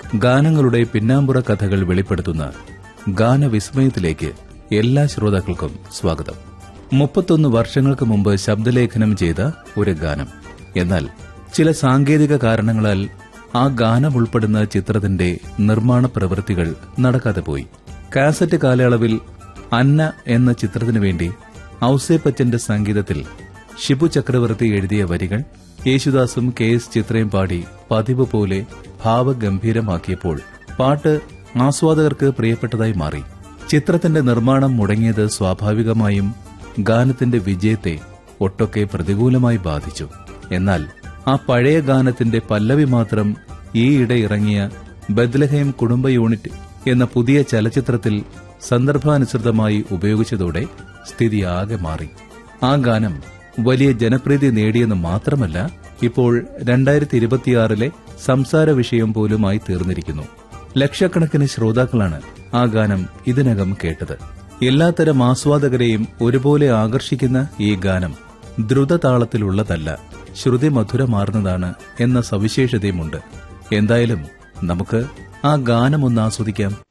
ഗാനങ്ങളുടെ പിന്നാമ്പുറ കഥകൾ വെളിപ്പെടുത്തുന്ന ഗാനവിസ്മയത്തിലേക്ക് എല്ലാ ശ്രോതാക്കൾക്കും സ്വാഗതം മുപ്പത്തൊന്ന് വർഷങ്ങൾക്ക് മുമ്പ് ശബ്ദലേഖനം ചെയ്ത ഒരു ഗാനം എന്നാൽ ചില സാങ്കേതിക കാരണങ്ങളാൽ ആ ഗാനം ഉൾപ്പെടുന്ന ചിത്രത്തിന്റെ നിർമ്മാണ പ്രവൃത്തികൾ നടക്കാതെ പോയി കാസറ്റ് കാലയളവിൽ അന്ന എന്ന ചിത്രത്തിനു വേണ്ടി ഔസേപ്പച്ചന്റെ സംഗീതത്തിൽ ഷിബു ചക്രവർത്തി എഴുതിയ വരികൾ യേശുദാസും കെ എസ് ചിത്രയും പാടി പതിവ് പോലെ ഭാവഗംഭീരമാക്കിയപ്പോൾ പാട്ട് ആസ്വാദകർക്ക് പ്രിയപ്പെട്ടതായി മാറി ചിത്രത്തിന്റെ നിർമ്മാണം മുടങ്ങിയത് സ്വാഭാവികമായും ഗാനത്തിന്റെ വിജയത്തെ ഒട്ടൊക്കെ പ്രതികൂലമായി ബാധിച്ചു എന്നാൽ ആ പഴയ ഗാനത്തിന്റെ പല്ലവി മാത്രം ഈയിടെ ഇറങ്ങിയ ബദ്ലഹേം കുടുംബ യൂണിറ്റ് എന്ന പുതിയ ചലച്ചിത്രത്തിൽ സന്ദർഭാനുസൃതമായി ഉപയോഗിച്ചതോടെ സ്ഥിതി ആകെ മാറി ആ ഗാനം വലിയ ജനപ്രീതി നേടിയെന്ന് മാത്രമല്ല ഇപ്പോൾ രണ്ടായിരത്തി ഇരുപത്തിയാറിലെ സംസാര വിഷയം പോലുമായി തീർന്നിരിക്കുന്നു ലക്ഷക്കണക്കിന് ശ്രോതാക്കളാണ് ആ ഗാനം ഇതിനകം കേട്ടത് എല്ലാത്തരം ആസ്വാദകരെയും ഒരുപോലെ ആകർഷിക്കുന്ന ഈ ഗാനം ദ്രുതതാളത്തിലുള്ളതല്ല ശ്രുതി മധുരമാർന്നതാണ് എന്ന സവിശേഷതയുമുണ്ട് എന്തായാലും നമുക്ക് ആ ഗാനം ഒന്ന് ആസ്വദിക്കാം